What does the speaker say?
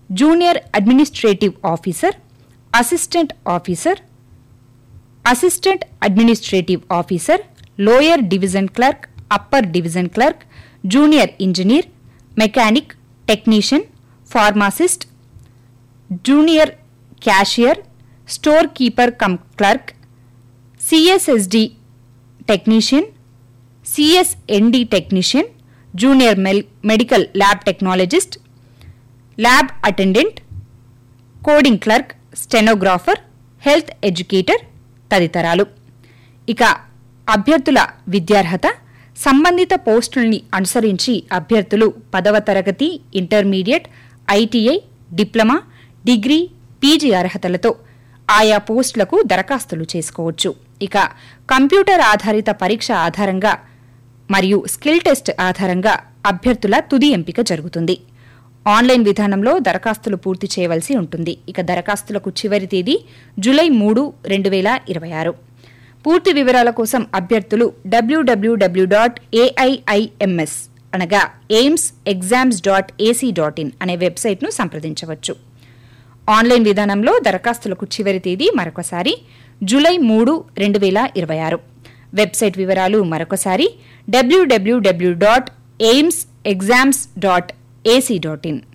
junior administrative officer assistant officer assistant administrative officer lower division clerk upper division clerk junior engineer mechanic technician pharmacist junior cashier store keeper cum clerk CSSD technician CSND technician junior మెల్ medical lab technologist lab attendant coding clerk stenographer health educator తదితరాలు ఇక అభ్యర్థుల విద్యార్హత సంబంధిత పోస్టుల్ని అనుసరించి అభ్యర్థులు పదవ తరగతి intermediate ITI diploma degree PG అర్హతలతో ఆయా పోస్టులకు దరఖాస్తులు చేసుకోవచ్చు ఇక కంప్యూటర్ ఆధారిత పరీక్ష ఆధారంగా మరియు స్కిల్ టెస్ట్ ఆధారంగా అభ్యర్థుల తుది ఎంపిక జరుగుతుంది ఆన్లైన్ విధానంలో దరఖాస్తులు పూర్తి చేయవలసి ఉంటుంది ఇక దరఖాస్తులకు చివరి తేదీ జూలై మూడు రెండు వేల ఇరవై ఆరు పూర్తి వివరాల కోసం అభ్యర్థులు డబ్ల్యూడబ్ల్యూడబ్ల్యూ డాట్ ఏఐఐఎంఎస్ అనగా AIIMS exams dot AC dot in అనే వెబ్సైట్ను సంప్రదించవచ్చు ఆన్లైన్ విధానంలో దరఖాస్తులకు చివరి తేదీ మరొకసారి జూలై మూడు రెండు వేల ఇరవై ఆరు వెబ్సైట్ వివరాలు మరొకసారి WWW dot AIIMS exams dot AC dot in